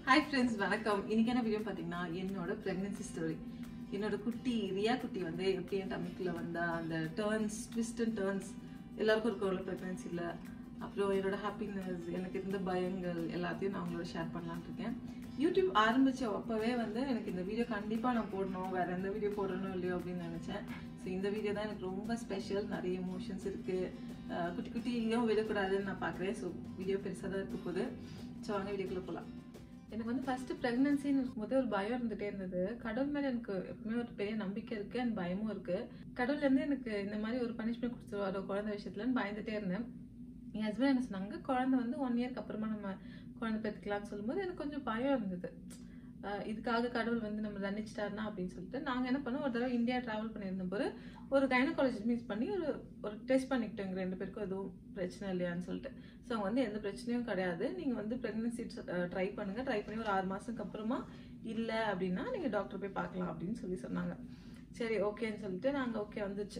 Hi friends வணக்கம் இன்னைக்கான video பார்த்தீங்கன்னா என்னோட ப்ரெக்னென்சி ஸ்டோரி என்னோட குட்டி ரியா குட்டி வந்து எப்படி என் டமிக்குள்ள வந்தா அந்த டேர்ன்ஸ் ட்விஸ்ட் அண்ட் டேர்ன்ஸ் எல்லாருக்கும் இருக்கிற ப்ரெக்னென்சியில் அப்புறம் என்னோட ஹாப்பினஸ் எனக்கு இருந்த பயங்கள் எல்லாத்தையும் நான் உங்களோட ஷேர் பண்ணலாம்னு இருக்கேன் யூடியூப் ஆரம்பிச்ச அப்பவே வந்து எனக்கு இந்த வீடியோ கண்டிப்பாக நான் போடணும் வேற எந்த வீடியோ போடணும் இல்லையோ அப்படின்னு நினச்சேன் ஸோ இந்த வீடியோ தான் எனக்கு ரொம்ப ஸ்பெஷல் நிறைய எமோஷன்ஸ் இருக்குது குட்டி குட்டியும் விடக்கூடாதுன்னு நான் பார்க்குறேன் ஸோ வீடியோ பெருசாக தான் இருக்க போகுது ஸோ வாங்க வீடியோக்குள்ளே போகலாம் எனக்கு வந்து ஃபர்ஸ்ட் ப்ரெக்னன்சின்னு இருக்கும்போது ஒரு பயம் இருந்துட்டே இருந்தது கடவுள் மேலே எனக்கு எப்பவுமே ஒரு பெரிய நம்பிக்கை இருக்கு அண்ட் பயமும் இருக்கு கடவுள்லேருந்து எனக்கு இந்த மாதிரி ஒரு பனிஷ்மெண்ட் கொடுத்துருவாரோ குழந்தை விஷயத்துலன்னு பயந்துட்டே இருந்தேன் என் ஹஸ்பண்ட் என்ன சொன்னாங்க குழந்தை வந்து ஒன் இயர்க்கு அப்புறமா நம்ம குழந்தை பெற்றுக்கலாம்னு சொல்லும்போது எனக்கு கொஞ்சம் பயம் இருந்தது அஹ் இதுக்காக கடவுள் வந்து நம்ம தண்டிச்சிட்டாருனா அப்படின்னு சொல்லிட்டு நாங்கள் என்ன பண்ணோம் ஒரு தடவை இந்தியா ட்ராவல் பண்ணியிருந்த போது ஒரு கைனகாலஜிஸ்ட் மீட் பண்ணி ஒரு ஒரு டெஸ்ட் பண்ணிக்கிட்டோம் எங்கள் ரெண்டு பேருக்கும் எதுவும் பிரச்சனை இல்லையான்னு சொல்லிட்டு ஸோ அவங்க வந்து எந்த பிரச்சனையும் கிடையாது நீங்கள் வந்து ப்ரெக்னன்சி ட்ரை பண்ணுங்க ட்ரை பண்ணி ஒரு ஆறு மாதத்துக்கு அப்புறமா இல்லை அப்படின்னா நீங்கள் டாக்டர் போய் பார்க்கலாம் அப்படின்னு சொல்லி சொன்னாங்க சரி ஓகேன்னு சொல்லிட்டு நாங்கள் ஓகே வந்துச்சு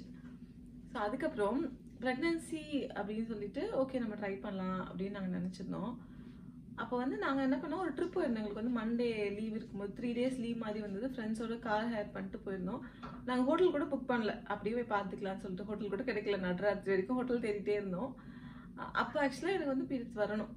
ஸோ அதுக்கப்புறம் ப்ரெக்னன்சி அப்படின்னு சொல்லிட்டு ஓகே நம்ம ட்ரை பண்ணலாம் அப்படின்னு நாங்கள் நினச்சிருந்தோம் அப்போ வந்து நாங்கள் என்ன பண்ணோம் ஒரு ட்ரிப் போயிருந்தோம் எங்களுக்கு வந்து மண்டே லீவ் இருக்கும்போது த்ரீ டேஸ் லீவ் மாதிரி வந்தது ஃப்ரெண்ட்ஸோட கார் ஹேர் பண்ணிட்டு போயிருந்தோம் நாங்கள் ஹோட்டல் கூட புக் பண்ணல அப்படியே போய் பார்த்துக்கலாம்னு சொல்லிட்டு ஹோட்டல் கூட கிடைக்கல நடுராத்திரி வரைக்கும் ஹோட்டல் தேடிட்டே இருந்தோம் அ- அப்போ ஆக்சுவலாக எனக்கு வந்து பீரியட்ஸ் வரணும்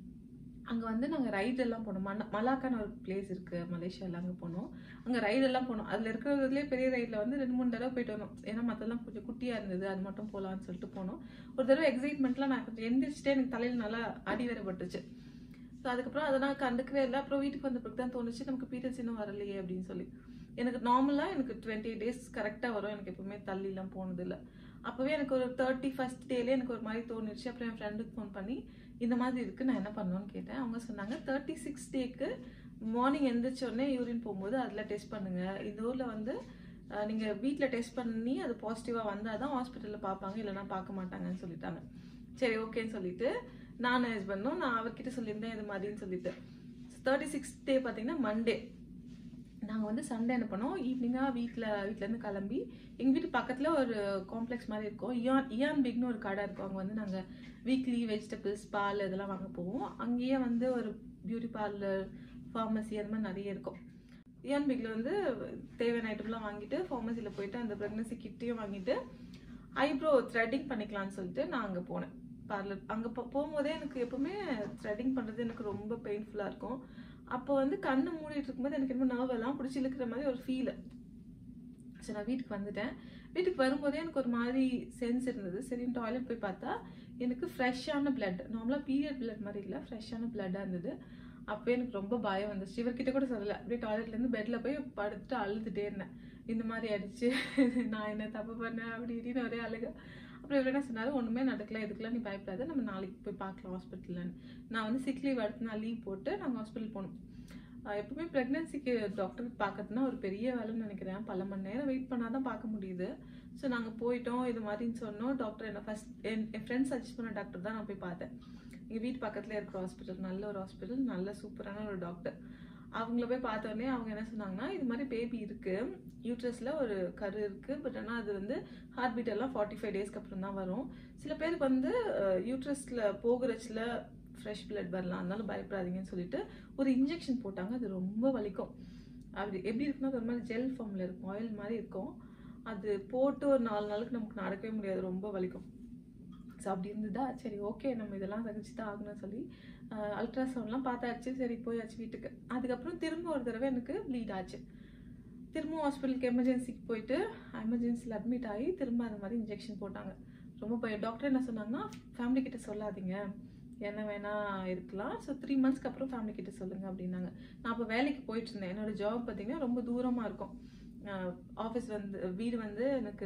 அங்கே வந்து நாங்கள் ரைடு எல்லாம் போனோம் மன மலாக்கான்னு ஒரு பிளேஸ் இருக்குது மலேசியாவில் அங்கே போனோம் அங்கே ரைடு எல்லாம் போனோம் அதில் இருக்கிறதுலேயே பெரிய ரைடில் வந்து ரெண்டு மூணு தடவை போயிட்டு வந்தோம் ஏன்னா மற்றெல்லாம் கொஞ்சம் குட்டியாக இருந்தது அது மட்டும் போகலான்னு சொல்லிட்டு போனோம் ஒரு தடவை எக்ஸைட்மெண்ட்லாம் நான் கொஞ்சம் எந்திரிச்சிட்டே எனக்கு தலையில் நல்லா அடி வேற பட்டுச்சு ஸோ அதுக்கப்புறம் அதை நான் கண்டுக்கவே இல்லை அப்புறம் வீட்டுக்கு வந்த பிறகு தான் தோணுச்சு நமக்கு பீரியட்ஸ் இன்னும் வரலையே அப்படின்னு சொல்லி எனக்கு நார்மலாக எனக்கு டுவெண்ட்டி டேஸ் கரெக்டாக வரும் எனக்கு எப்பவுமே தள்ளிலாம் போனது இல்லை அப்போவே எனக்கு ஒரு தேர்ட்டி ஃபர்ஸ்ட் டேலே எனக்கு ஒரு மாதிரி தோணுச்சு அப்புறம் என் ஃப்ரெண்டுக்கு ஃபோன் பண்ணி இந்த மாதிரி இருக்கு நான் என்ன பண்ணணும்னு கேட்டேன் அவங்க சொன்னாங்க தேர்ட்டி சிக்ஸ் டேக்கு மார்னிங் எந்திரிச்ச உடனே யூரின் போகும்போது அதில் டெஸ்ட் பண்ணுங்க இந்த ஊரில் வந்து அஹ், நீங்க வீட்டில் டெஸ்ட் பண்ணி அது பாசிட்டிவாக வந்தால் தான் ஹாஸ்பிட்டலில் பார்ப்பாங்க இல்லைன்னா பார்க்க மாட்டாங்கன்னு சொல்லிட்டாங்க சரி ஓகேன்னு சொல்லிட்டு நான் ஹஸ்பண்டும் நான் அவர்கிட்ட சொல்லியிருந்தேன் இது மாதிரின்னு சொல்லிட்டு தேர்ட்டி சிக்ஸ் டே பார்த்தீங்கன்னா மண்டே நாங்கள் வந்து சண்டே என்ன பண்ணோம் ஈவினிங்காக வீட்டில் வீட்டிலேருந்து கிளம்பி எங்கள் வீட்டு பக்கத்தில் ஒரு காம்ப்ளெக்ஸ் மாதிரி இருக்கும் இயான் இயான் பிக்னு ஒரு கடை இருக்கும் அங்கே வந்து நாங்கள் வீக்லி வெஜிடபிள்ஸ் பால் இதெல்லாம் வாங்க போவோம் அங்கேயே வந்து ஒரு பியூட்டி பார்லர் ஃபார்மசி அந்த மாதிரி நிறைய இருக்கும் இயான் பிக்ல வந்து தேவையான ஐட்டம்லாம் வாங்கிட்டு ஃபார்மசியில் போயிட்டு அந்த ப்ரெக்னன்சி கிட்டையும் வாங்கிட்டு ஐப்ரோ த்ரெட்டிங் பண்ணிக்கலாம்னு சொல்லிட்டு நான் அங்கே போனேன் பார்லர் அங்கே போகும்போதே எனக்கு எப்பவுமே த்ரெட்டிங் பண்ணுறது எனக்கு ரொம்ப பெயின்ஃபுல்லாக இருக்கும் அப்போ வந்து கண்ணை மூடிட்டு இருக்கும்போது எனக்கு என்ன நர்வ் எல்லாம் பிடிச்சி இழுக்கிற மாதிரி ஒரு ஃபீல் சரி நான் வீட்டுக்கு வந்துட்டேன் வீட்டுக்கு வரும்போதே எனக்கு ஒரு மாதிரி சென்ஸ் இருந்தது சரி டாய்லெட் போய் பார்த்தா எனக்கு ஃப்ரெஷ்ஷான பிளட் நார்மலாக பீரியட் பிளட் மாதிரி இல்லை ஃப்ரெஷ்ஷான பிளட்டாக இருந்தது அப்போ எனக்கு ரொம்ப பயம் வந்துச்சு இவர்கிட்ட கூட சொல்லலை அப்படியே டாய்லெட்லேருந்து பெட்டில் போய் படுத்துட்டு அழுதுட்டே இருந்தேன் இந்த மாதிரி ஆயிடுச்சு நான் என்ன தப்பு பண்ணேன் அப்படி இப்படின்னு ஒரே அழுக அப்புறம் இவர் என்ன சொன்னாரு ஒன்றுமே நடக்கல இதுக்கெல்லாம் நீ பயப்படாத நம்ம நாளைக்கு போய் பார்க்கலாம் ஹாஸ்பிட்டல்லன்னு நான் வந்து சிக் லீவ் அடுத்து நான் லீவ் போட்டு நாங்கள் ஹாஸ்பிட்டல் போனோம் ஆஹ் எப்பவுமே ப்ரெக்னன்சிக்கு டாக்டர் பார்க்கறதுனா ஒரு பெரிய வேலைன்னு நினைக்கிறேன் பல மணி நேரம் வெயிட் பண்ணால் தான் பார்க்க முடியுது ஸோ நாங்கள் போயிட்டோம் இது மாதிரின்னு சொன்னோம் டாக்டர் என்ன ஃபர்ஸ்ட் என் என் ஃப்ரெண்ட்ஸ் சஜஸ்ட் பண்ண டாக்டர் தான் நான் போய் பார்த்தேன் எங்கள் வீட்டு பக்கத்துல இருக்கிற ஹாஸ்பிட்டல் நல்ல ஒரு ஹாஸ்பிட்டல் நல்ல சூப்பரான ஒரு டாக்டர் அவங்கள போய் பார்த்த உடனே அவங்க என்ன சொன்னாங்கன்னா இது மாதிரி பேபி இருக்கு யூட்ரஸ்ல ஒரு கரு இருக்கு பட் ஆனால் அது வந்து ஹார்ட் பீட் எல்லாம் ஃபார்ட்டி ஃபைவ் டேஸ்க்கு அப்புறம் தான் வரும் சில பேருக்கு வந்து யூட்ரஸ்ல போகிறச்சுல ஃப்ரெஷ் பிளட் வரலாம் அதனால பயப்படாதீங்கன்னு சொல்லிட்டு ஒரு இன்ஜெக்ஷன் போட்டாங்க அது ரொம்ப வலிக்கும் அது எப்படி இருக்குன்னா அது ஒரு மாதிரி ஜெல் ஃபார்ம்ல இருக்கும் ஆயில் மாதிரி இருக்கும் அது போட்டு ஒரு நாலு நாளுக்கு நமக்கு நடக்கவே முடியாது ரொம்ப வலிக்கும் ஸோ அப்படி இருந்ததா சரி ஓகே நம்ம இதெல்லாம் சகிச்சு தான் ஆகணும்னு சொல்லி அல்ட்ராசவுண்ட்லாம் பார்த்தாச்சு சரி போயாச்சு வீட்டுக்கு அதுக்கப்புறம் திரும்ப ஒரு தடவை எனக்கு ப்ளீட் ஆச்சு திரும்ப ஹாஸ்பிட்டலுக்கு எமர்ஜென்சிக்கு போயிட்டு எமர்ஜென்சியில் அட்மிட் ஆகி திரும்ப அந்த மாதிரி இன்ஜெக்ஷன் போட்டாங்க ரொம்ப பயம் டாக்டர் என்ன சொன்னாங்கன்னா ஃபேமிலி கிட்ட சொல்லாதீங்க என்ன வேணா இருக்கலாம் ஸோ த்ரீ மந்த்ஸ்க்கு அப்புறம் ஃபேமிலி கிட்ட சொல்லுங்க அப்படின்னாங்க நான் அப்போ வேலைக்கு போயிட்டு இருந்தேன் என்னோட ஜாப் பார்த்தீங்கன்னா ரொம்ப தூரமாக இருக்கும் ஆஃபீஸ் வந்து வீடு வந்து எனக்கு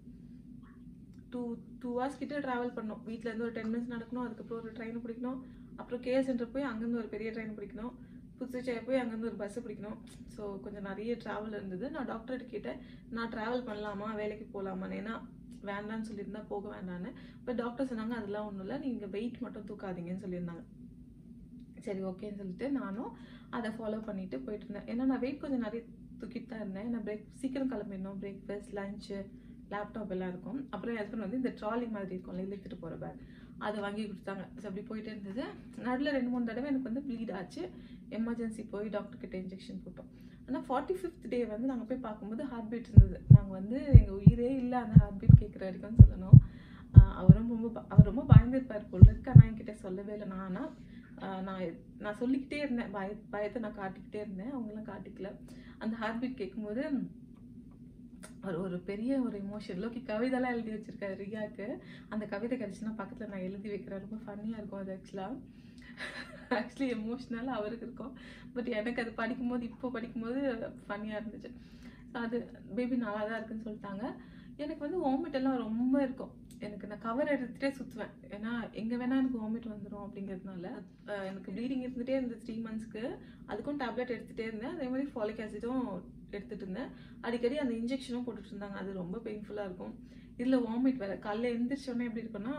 டூ டூ ஹவர்ஸ் கிட்ட ட்ராவல் பண்ணோம் வீட்ல இருந்து ஒரு டென் மினிட்ஸ் நடக்கணும் அதுக்கப்புறம் ஒரு ட்ரெயின் பிடிக்கணும் அப்புறம் கேஎஸ் சென்டர் போய் அங்கேருந்து ஒரு பெரிய ட்ரெயின் பிடிக்கணும் புதுச்சேரி போய் அங்கேருந்து ஒரு பஸ் பிடிக்கணும் ஸோ கொஞ்சம் நிறைய ட்ராவல் இருந்தது நான் டாக்டர்கிட்ட கேட்டேன் நான் ட்ராவல் பண்ணலாமா வேலைக்கு போகலாமான்னு ஏன்னா வேண்டாம்னு சொல்லியிருந்தா போக வேண்டான்னு பட் டாக்டர் சொன்னாங்க அதெல்லாம் ஒன்றும் இல்லை நீங்கள் வெயிட் மட்டும் தூக்காதீங்கன்னு சொல்லியிருந்தாங்க சரி ஓகேன்னு சொல்லிட்டு நானும் அதை ஃபாலோ பண்ணிட்டு போயிட்டு இருந்தேன் ஏன்னா நான் வெயிட் கொஞ்சம் நிறைய தூக்கிட்டு தான் இருந்தேன் நான் பிரேக் சீக்கிரம் கிளம்பிடணும் பிரேக்ஃபாஸ்ட் லஞ்சு லேப்டாப் எல்லாம் இருக்கும் அப்புறம் என் ஹஸ்பண்ட் வந்து இந்த ட்ராலி மாதிரி இருக்கும்ல இழுத்துட்டு போகிற பேக் அதை வாங்கி கொடுத்தாங்க ஸோ அப்படி போயிட்டே இருந்தது நடுவில் ரெண்டு மூணு தடவை எனக்கு வந்து ப்ளீட் ஆச்சு எமர்ஜென்சி போய் டாக்டர் கிட்ட இன்ஜெக்ஷன் போட்டோம் ஆனால் ஃபார்ட்டி ஃபிஃப்த் டே வந்து நாங்கள் போய் பார்க்கும்போது ஹார்ட் பீட் இருந்தது நாங்கள் வந்து எங்கள் உயிரே இல்லை அந்த ஹார்ட் பீட் கேட்குற வரைக்கும் சொல்லணும் ஆஹ் அவரும் ரொம்ப ப- அவர் ரொம்ப பயந்துருப்பார் போல இருக்கு ஆனால் என்கிட்ட சொல்லவே இல்லை நான் ஆனால் ஆஹ் நான் எ- நான் சொல்லிக்கிட்டே இருந்தேன் பய பயத்தை நான் காட்டிக்கிட்டே இருந்தேன் அவங்களாம் காட்டிக்கல அந்த ஹார்ட் பீட் கேட்கும்போது ஒரு ஒரு பெரிய ஒரு எமோஷன் லோக்கி கவிதைலாம் எழுதி வச்சிருக்காரு ரியாக்கு அந்த கவிதை கிடைச்சுன்னா பக்கத்தில் நான் எழுதி வைக்கிறேன் ரொம்ப ஃபன்னியாக இருக்கும் அது ஆக்சுவலாக ஆக்சுவலி எமோஷ்னலாக அவருக்கு இருக்கும் பட் எனக்கு அது படிக்கும்போது இப்போ படிக்கும்போது ஃபன்னியாக இருந்துச்சு ஸோ அது பேபி நல்லா தான் இருக்குன்னு சொல்லிட்டாங்க எனக்கு வந்து வாமிட் எல்லாம் ரொம்ப இருக்கும் எனக்கு நான் கவர் எடுத்துகிட்டே சுற்றுவேன் ஏன்னா எங்கே வேணால் எனக்கு வாமிட் வந்துடும் அப்படிங்கிறதுனால அஹ் எனக்கு ப்ளீடிங் இருந்துகிட்டே இருந்தது த்ரீ மந்த்ஸ்க்கு அதுக்கும் டேப்லெட் எடுத்துகிட்டே இருந்தேன் அதே மாதிரி ஃபாலிக் ஆசிடும் எடுத்துகிட்டு இருந்தேன் அடிக்கடி அந்த இன்ஜெக்ஷனும் போட்டுட்டு இருந்தாங்க அது ரொம்ப பெயின்ஃபுல்லாக இருக்கும் இதில் வாமிட் வேறு காலைல எந்திரிச்சோன்னே எப்படி இருக்குன்னா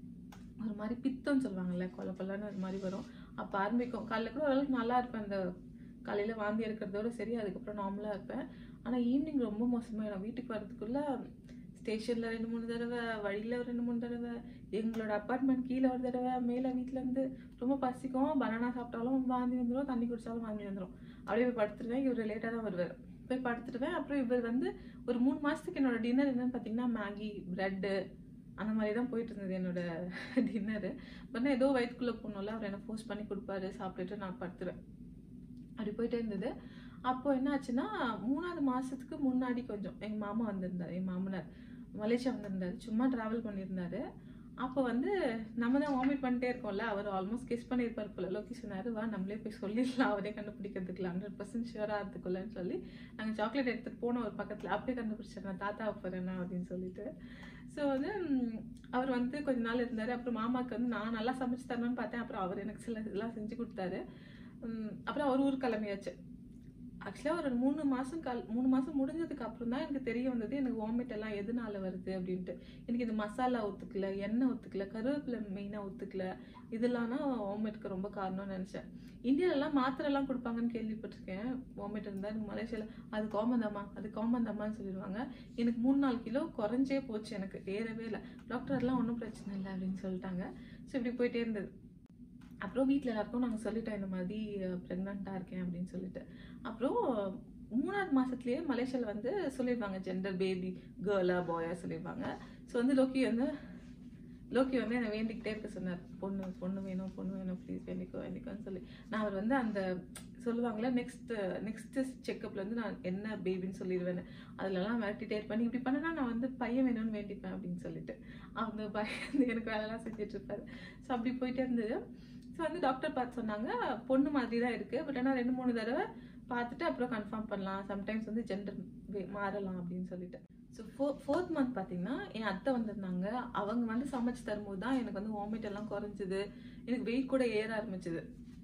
ஒரு மாதிரி பித்தம்னு சொல்லுவாங்கல்ல கொல கொலன்னு ஒரு மாதிரி வரும் அப்போ ஆரம்பிக்கும் காலைல கூட ஓரளவுக்கு நல்லா இருப்பேன் அந்த காலையில் வாந்தி எடுக்கிறதோட சரி அதுக்கப்புறம் நார்மலாக இருப்பேன் ஆனால் ஈவினிங் ரொம்ப மோசமாயிடும் வீட்டுக்கு வரதுக்குள்ள ஸ்டேஷனில் ரெண்டு மூணு தடவை வழியில் ரெண்டு மூணு தடவை எங்களோட அப்பார்ட்மெண்ட் கீழே ஒரு தடவை மேலே வீட்டிலேருந்து ரொம்ப பசிக்கும் பனானா சாப்பிட்டாலும் வாந்தி வந்துடும் தண்ணி குடிச்சாலும் வாந்தி வந்துடும் அப்படியே போய் படுத்துருவேன் இவர் லேட்டாக தான் வருவார் போய் படுத்துடுவேன் அப்புறம் இவர் வந்து ஒரு மூணு மாதத்துக்கு என்னோட டின்னர் என்னன்னு பார்த்தீங்கன்னா மேகி ப்ரெட்டு அந்த மாதிரி தான் போயிட்டு இருந்தது என்னோட டின்னரு பட் ஏதோ வயிற்றுக்குள்ளே போகணும்ல அவர் என்ன ஃபோர்ஸ் பண்ணி கொடுப்பாரு சாப்பிட்டுட்டு நான் படுத்துருவேன் அப்படி போயிட்டே இருந்தது அப்போ என்ன ஆச்சுன்னா மூணாவது மாசத்துக்கு முன்னாடி கொஞ்சம் எங்க மாமா வந்திருந்தாரு என் மாமனார் மலேசியா வந்திருந்தாரு சும்மா டிராவல் பண்ணியிருந்தாரு அப்போ வந்து நம்ம தான் வாமிட் பண்ணிட்டே இருக்கோம்ல அவர் ஆல்மோஸ்ட் கெஸ் பண்ணியிருப்பார் போல லோகி சொன்னாரு வா நம்மளே போய் சொல்லிடலாம் அவரே கண்டுபிடிக்கிறதுக்குல ஹண்ட்ரட் பர்சன்ட் ஷுவராக இருந்துக்குள்ளன்னு சொல்லி நாங்கள் சாக்லேட் எடுத்துகிட்டு போனோம் ஒரு பக்கத்தில் அப்படியே கண்டுபிடிச்சேன் நான் தாத்தா போகிறேன்னா அப்படின்னு சொல்லிட்டு ஸோ வந்து ம், அவர் வந்து கொஞ்ச நாள் இருந்தார் அப்புறம் மாமாவுக்கு வந்து நான் நல்லா சமைச்சு தரணும்னு பார்த்தேன் அப்புறம் அவர் எனக்கு சில இதெல்லாம் செஞ்சு கொடுத்தாரு ம், அப்புறம் அவர் ஊர் கிளம்பியாச்சு ஆக்சுவலாக ஒரு மூணு மாதம் கல் மூணு மாதம் முடிஞ்சதுக்கு அப்புறம் தான் எனக்கு தெரிய வந்தது எனக்கு வாமிட் எல்லாம் எதனால வருது அப்படின்ட்டு எனக்கு இந்த மசாலா ஒத்துக்கல எண்ணெய் ஒத்துக்கல கருவேப்பிலை மெயினாக ஒத்துக்கல இதெல்லாம் தான் வாமிட்க்கு ரொம்ப காரணம்னு நினச்சேன் இந்தியாலலாம் மாத்திரைலாம் கொடுப்பாங்கன்னு கேள்விப்பட்டிருக்கேன் வாமிட் இருந்தால் மலேசியாவில் அது காமந்தாம்மா அது காமந்தாம்மான்னு சொல்லிடுவாங்க எனக்கு மூணு நாலு கிலோ குறைஞ்சே போச்சு எனக்கு ஏறவே இல்லை டாக்டர்லாம் ஒன்றும் பிரச்சனை இல்லை அப்படின்னு சொல்லிட்டாங்க ஸோ இப்படி போயிட்டே இருந்தது அப்புறம் வீட்டில் எல்லாருக்கும் நாங்கள் சொல்லிட்டோம் இந்த மாதிரி ப்ரெக்னெண்ட்டாக இருக்கேன் அப்படின்னு சொல்லிட்டு அப்புறம் மூணாவது மாதத்துலேயே மலேசியாவில் வந்து சொல்லிடுவாங்க ஜெண்டர் பேபி கேர்ளா பாயா சொல்லிடுவாங்க ஸோ வந்து லோக்கி வந்து லோக்கி வந்து என்னை வேண்டிக்கிட்டே இருக்க சொன்னார் பொண்ணு பொண்ணு வேணும் பொண்ணு வேணும் ப்ளீஸ் வேண்டிக்கோ வேண்டிக்கோன்னு சொல்லி நான் அவர் வந்து அந்த சொல்லுவாங்களே நெக்ஸ்ட் நெக்ஸ்ட் செக்கப்ல வந்து நான் என்ன பேபின்னு சொல்லிடுவேன் அதுலலாம் மிரட்டிட்டே இருப்பேன் நீ இப்படி பண்ணனா நான் வந்து பையன் வேணும்னு வேண்டிப்பேன் அப்படின்னு சொல்லிட்டு அந்த பையன் வந்து எனக்கு வேலைலாம் செஞ்சுட்டு இருப்பாரு ஸோ அப்படி போயிட்டே இருந்தது ஸோ வந்து டாக்டர் பார்த்து சொன்னாங்க பொண்ணு மாதிரி தான் இருக்கு பட் ஆனால் ரெண்டு மூணு தடவை பார்த்துட்டு அப்புறம் கன்ஃபார்ம் பண்ணலாம் சம்டைம்ஸ் வந்து ஜெண்டர் மாறலாம் அப்படின்னு சொல்லிட்டு ஸோ ஃபோ ஃபோர்த் மந்த் பார்த்தீங்கன்னா என் அத்தை வந்திருந்தாங்க அவங்க வந்து சமைச்சு தரும்போது தான் எனக்கு வந்து வாமிட் எல்லாம் குறைஞ்சிது எனக்கு வெயிட் கூட ஏற ஆரம்பிச்சது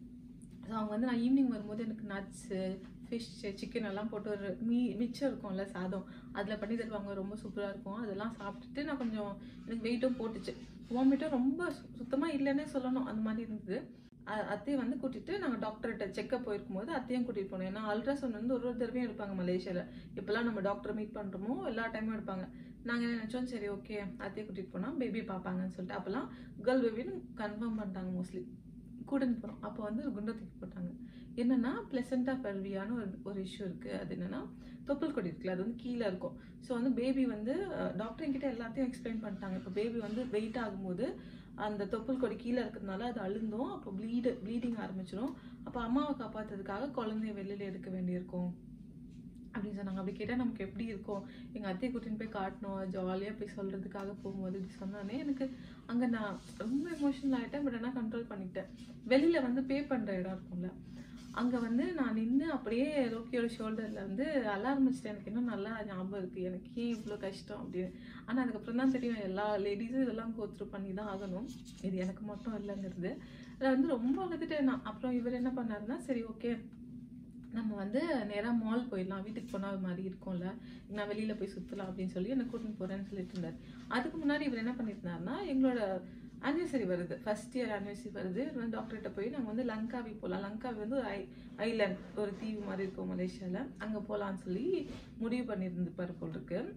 ஸோ அவங்க வந்து நான் ஈவினிங் வரும்போது எனக்கு நட்ஸு ஃபிஷ் சிக்கன் எல்லாம் போட்டு ஒரு மீ மிச்சம் இருக்கும்ல சாதம் அதில் பண்ணி தருவாங்க ரொம்ப சூப்பராக இருக்கும் அதெல்லாம் சாப்பிட்டுட்டு நான் கொஞ்சம் எனக்கு வெயிட்டும் போட்டுச்சு வாமிட்டும் ரொம்ப சுத்தமாக இல்லைன்னே சொல்லணும் அந்த மாதிரி இருந்தது அ- அத்தையை வந்து கூட்டிட்டு நாங்கள் டாக்டர்கிட்ட செக்கப் போயிருக்கும் போது அத்தையும் கூட்டிட்டு போனோம் ஏன்னா அல்ட்ராசவுண்ட் வந்து ஒரு ஒரு தடவையும் எடுப்பாங்க மலேசியாவில் இப்போல்லாம் நம்ம டாக்டர் மீட் பண்ணுறோமோ எல்லா டைமும் எடுப்பாங்க நாங்கள் என்ன நினச்சோம் சரி ஓகே அத்தையை கூட்டிட்டு போனால் பேபி பார்ப்பாங்கன்னு சொல்லிட்டு அப்போல்லாம் கேர்ள் பேபின்னு கன்ஃபார்ம் பண்ணிட்டாங்க மோஸ்ட்லி கூட்டின்னு போகிறோம் அப்போ வந்து ஒரு குண்டை தூக்கி போட்டாங்க என்னன்னா பிளசண்டா பல்வியான ஒரு ஒரு இஷ்யூ இருக்குது அது என்னன்னா தொப்புள் கொடி இருக்குல்ல அது வந்து கீழே இருக்கும் ஸோ வந்து பேபி வந்து டாக்டர் என்கிட்ட எல்லாத்தையும் எக்ஸ்பிளைன் பண்ணிட்டாங்க இப்போ பேபி வந்து வெயிட் ஆகும்போது அந்த தொப்புள் கொடி கீழே இருக்கிறதுனால அது அழுந்தும் அப்போ ப்ளீடு ப்ளீடிங் ஆரம்பிச்சிடும் அப்போ அம்மாவை காப்பாற்றுறதுக்காக குழந்தைய வெளியில் எடுக்க வேண்டியிருக்கும் அப்படின்னு சொன்னாங்க அப்படி கேட்டால் நமக்கு எப்படி இருக்கும் எங்கள் அத்தையை கூட்டின்னு போய் காட்டணும் ஜாலியாக போய் சொல்கிறதுக்காக போகும்போது இப்படி சொன்னானே எனக்கு அங்கே நான் ரொம்ப எமோஷனல் ஆகிட்டேன் பட் ஆனால் கண்ட்ரோல் பண்ணிக்கிட்டேன் வெளியில் வந்து பே பண்ணுற இடம் இருக்கும்ல அங்கே வந்து நான் நின்று அப்படியே ரோக்கியோட ஷோல்டரில் வந்து அழ ஆரம்பிச்சிட்டேன் எனக்கு இன்னும் நல்லா ஞாபகம் இருக்குது எனக்கு ஏன் இவ்வளோ கஷ்டம் அப்படின்னு ஆனால் அதுக்கப்புறம் தான் தெரியும் எல்லா லேடிஸும் இதெல்லாம் கோத்ரூ பண்ணி தான் ஆகணும் இது எனக்கு மட்டும் இல்லைங்கிறது அதில் வந்து ரொம்ப அழுதுட்டேன் நான் அப்புறம் இவர் என்ன பண்ணாருன்னா சரி ஓகே நம்ம வந்து நேராக மால் போயிடலாம் வீட்டுக்கு போனால் மாதிரி இருக்கும்ல நான் வெளியில் போய் சுற்றலாம் அப்படின்னு சொல்லி என்னை கூட்டின்னு போகிறேன்னு சொல்லிட்டு இருந்தார் அதுக்கு முன்னாடி இவர் என்ன பண்ணியிருந்தாருன்னா எங்களோட ஆனிவர்சரி வருது ஃபர்ஸ்ட் இயர் ஆனிவர்சரி வருது இவர் வந்து டாக்டர்கிட்ட போய் நாங்கள் வந்து லங்காவி போகலாம் லங்காவி வந்து ஒரு ஐ ஐலாண்ட் ஒரு தீவு மாதிரி இருக்கும் மலேசியாவில் அங்கே போகலான்னு சொல்லி முடிவு பண்ணியிருந்துப்பார் போல் இருக்கு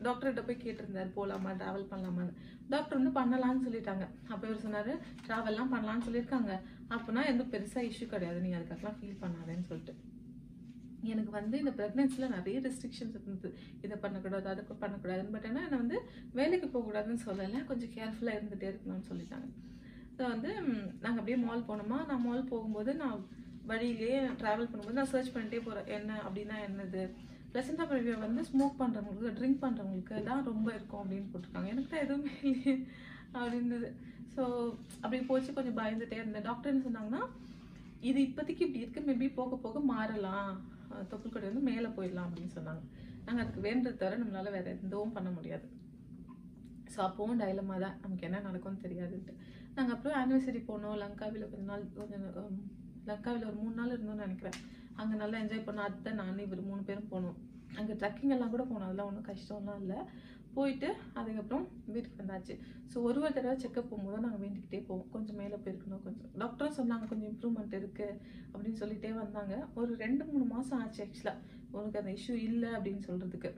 டாக்டர்கிட்ட போய் கேட்டிருந்தாரு போகலாமா ட்ராவல் பண்ணலாமான்னு டாக்டர் வந்து பண்ணலாம்னு சொல்லிட்டாங்க அப்போ இவர் சொன்னார் ட்ராவல்லாம் பண்ணலாம்னு சொல்லியிருக்காங்க அப்போனா எந்த பெருசாக இஷ்யூ கிடையாது நீ அதுக்கெல்லாம் ஃபீல் பண்ணாதேன்னு சொல்லிட்டு எனக்கு வந்து இந்த ப்ரெக்னென்சியில் நிறைய ரெஸ்ட்ரிக்ஷன்ஸ் இருந்தது இதை பண்ணக்கூடாது அதை பண்ணக்கூடாதுன்னு பட் ஆனால் என்னை வந்து வேலைக்கு போகக்கூடாதுன்னு சொல்லலை கொஞ்சம் கேர்ஃபுல்லாக இருந்துகிட்டே இருக்கணும்னு சொல்லிட்டாங்க ஸோ வந்து நாங்கள் அப்படியே மால் போனோமா நான் மால் போகும்போது நான் வழியிலேயே ட்ராவல் பண்ணும்போது நான் சர்ச் பண்ணிட்டே போகிறேன் என்ன அப்படின்னா என்னது ப்ளசண்டா ப்ரிவியூ வந்து ஸ்மோக் பண்ணுறவங்களுக்கு ட்ரிங்க் பண்ணுறவங்களுக்கு தான் ரொம்ப இருக்கும் அப்படின்னு போட்டிருக்காங்க எனக்கு தான் எதுவுமே இல்லையே அப்படின்றது ஸோ அப்படி போச்சு கொஞ்சம் பயந்துட்டே இருந்தேன் டாக்டர் என்ன சொன்னாங்கன்னா இது இப்போதைக்கு இப்படி இருக்கு மேபி போக போக மாறலாம் அஹ் தொப்புள் கொடி வந்து மேலே போயிடலாம் அப்படின்னு சொன்னாங்க நாங்கள் அதுக்கு வேண்டது தவிர நம்மளால வேற எதுவும் பண்ண முடியாது ஸோ அப்போவும் டைலமா தான் நமக்கு என்ன நடக்கும்னு தெரியாதுன்ட்டு நாங்கள் அப்புறம் ஆனிவர்சரி போனோம் லங்காவில் கொஞ்ச நாள் கொஞ்சம் உம், லங்காவில் ஒரு மூணு நாள் இருந்தோம்னு நினைக்கிறேன் அங்கே நல்லா என்ஜாய் பண்ணோம் அத்தை நான் இவர் மூணு பேரும் போனோம் அங்கே ட்ரக்கிங் எல்லாம் கூட போனோம் அதெல்லாம் ஒன்றும் கஷ்டம்லாம் இல்லை போயிட்டு அதுக்கப்புறம் வீட்டுக்கு வந்தாச்சு ஸோ ஒரு ஒரு தடவை செக்கப் போகும்போது நாங்கள் வேண்டிக்கிட்டே போவோம் கொஞ்சம் மேலே போயிருக்கணும் கொஞ்சம் டாக்டரும் சொன்னாங்க கொஞ்சம் இம்ப்ரூவ்மெண்ட் இருக்குது அப்படின்னு சொல்லிட்டே வந்தாங்க ஒரு ரெண்டு மூணு மாதம் ஆச்சு ஆக்சுவலாக உனக்கு அந்த இஷ்யூ இல்லை அப்படின்னு சொல்கிறதுக்கு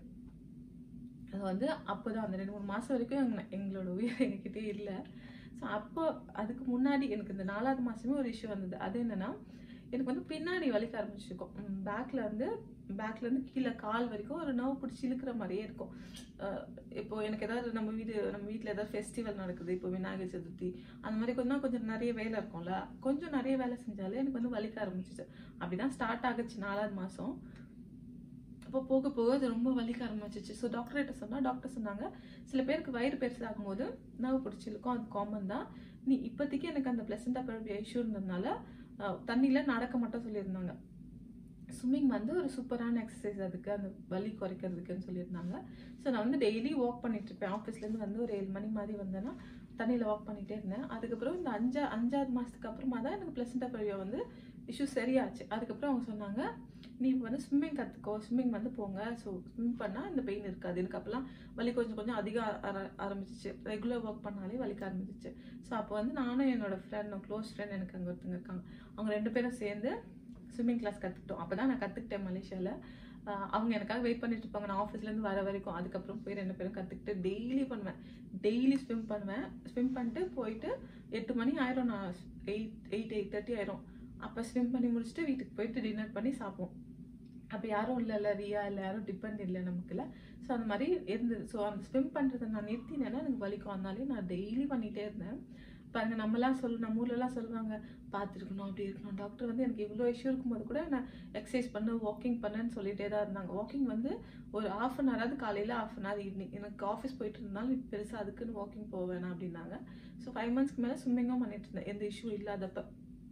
அது வந்து அப்போ தான் அந்த ரெண்டு மூணு மாதம் வரைக்கும் எங்க- எங்களோட உயிர் எங்ககிட்டே இல்லை ஸோ அப்போ அதுக்கு முன்னாடி எனக்கு இந்த நாலாவது மாதமே ஒரு இஷ்யூ வந்தது அது என்னன்னா எனக்கு வந்து பின்னாடி வலிக்க ஆரம்பிச்சிருக்கும் பேக்ல வந்து பேக்ல இருந்து கீழே கால் வரைக்கும் ஒரு நர்வ் பிடிச்சி இழுக்கிற மாதிரியே இருக்கும் அஹ் இப்போ எனக்கு ஏதாவது நம்ம வீடு நம்ம வீட்டில் ஏதாவது ஃபெஸ்டிவல் நடக்குது இப்போ விநாயகர் சதுர்த்தி அந்த மாதிரி கொஞ்சம் கொஞ்சம் நிறைய வேலை இருக்கும்ல கொஞ்சம் நிறைய வேலை செஞ்சாலே எனக்கு வந்து வலிக்க ஆரம்பிச்சிச்சு அப்படிதான் ஸ்டார்ட் ஆகுச்சு நாலாவது மாதம் அப்போ போக போக அது ரொம்ப வலிக்க ஆரம்பிச்சிச்சு ஸோ டாக்டர்கிட்ட சொன்னால் டாக்டர் சொன்னாங்க சில பேருக்கு வயிறு பெருசாகும் போது நர்வு பிடிச்சிருக்கும் அது காமன் தான் நீ இப்போதைக்கு எனக்கு அந்த பிளசண்டா பரப்பிய இஷ்யூ இருந்ததுனால அஹ், தண்ணியில நடக்க மட்டும் சொல்லியிருந்தாங்க ஸ்விம்மிங் வந்து ஒரு சூப்பரான எக்ஸசைஸ் அதுக்கு அந்த வலி குறைக்கிறதுக்குன்னு சொல்லியிருந்தாங்க ஸோ நான் வந்து டெய்லி வாக் பண்ணிட்டு இருப்பேன் ஆஃபீஸ்லேருந்து வந்து ஒரு ஏழு மணி மாதிரி வந்தேன்னா தண்ணியில் வாக் பண்ணிட்டே இருந்தேன் அதுக்கப்புறம் இந்த அஞ்சா அஞ்சாவது மாதத்துக்கு அப்புறமா தான் எனக்கு பிளசண்டா பரவியா வந்து இஷ்யூ சரியாச்சு அதுக்கப்புறம் அவங்க சொன்னாங்க நீ வந்து ஸ்விம்மிங் கற்றுக்கோ ஸ்விம்மிங் வந்து போங்க ஸோ ஸ்விம் பண்ணால் இந்த பெயின் இருக்காது எனக்கு அப்போல்லாம் வலி கொஞ்சம் கொஞ்சம் அதிகம் ஆர- ஆரம்பிச்சிச்சு ரெகுலர் ஒர்க் பண்ணாலே வலிக்க ஆரம்பிச்சிச்சு ஸோ அப்போ வந்து நானும் என்னோட ஃப்ரெண்ட் க்ளோஸ் ஃப்ரெண்ட் எனக்கு அங்கே ஒருத்தங்க இருக்காங்க அவங்க ரெண்டு பேரும் சேர்ந்து ஸ்விம்மிங் கிளாஸ் கற்றுக்கிட்டோம் அப்போ தான் நான் கற்றுக்கிட்டேன் மலேசியாவில் அவங்க எனக்காக வெயிட் பண்ணிட்டு இருப்பாங்க நான் ஆஃபீஸ்லேருந்து வர வரைக்கும் அதுக்கப்புறம் போய் ரெண்டு பேரும் கற்றுக்கிட்டு டெய்லி பண்ணுவேன் டெய்லி ஸ்விம் பண்ணுவேன் ஸ்விம் பண்ணிட்டு போயிட்டு எட்டு மணி ஆயிரும் நான் எயிட் எயிட் எயிட் தேர்ட்டி ஆயிரும் அப்போ ஸ்விம் பண்ணி முடிச்சுட்டு வீட்டுக்கு போயிட்டு டின்னர் பண்ணி சாப்பிடுவோம் அப்போ யாரும் இல்லைல்ல ரியா இல்லை யாரும் டிபெண்ட் இல்லை நமக்குல ஸோ அந்த மாதிரி இருந்தது ஸோ அந்த ஸ்விம் பண்ணுறதை நான் நிறுத்தினேன்னா எனக்கு வலிக்கும் அதனாலே நான் டெய்லி பண்ணிகிட்டே இருந்தேன் பாருங்க நம்மலாம் சொல்லு நம்ம ஊர்லலாம் சொல்லுவாங்க பார்த்துருக்கணும் அப்படி இருக்கணும் டாக்டர் வந்து எனக்கு இவ்வளோ இஷ்யூ இருக்கும்போது கூட நான் எக்ஸசைஸ் பண்ணு வாக்கிங் பண்ணுன்னு சொல்லிட்டே தான் இருந்தாங்க வாக்கிங் வந்து ஒரு ஆஃப் அன் ஹவராது காலையில் ஆஃப் அன் ஹவர் ஈவினிங் எனக்கு ஆஃபீஸ் போயிட்டு இருந்தாலும் இப்போ பெருசாக அதுக்குன்னு வாக்கிங் போவேணாம் அப்படின்னாங்க ஸோ ஃபைவ் மந்த்ஸ்க்கு மேலே ஸ்விம்மிங்கும் பண்ணிட்டு இருந்தேன் எந்த இஷ்யூ இல்லாதப்ப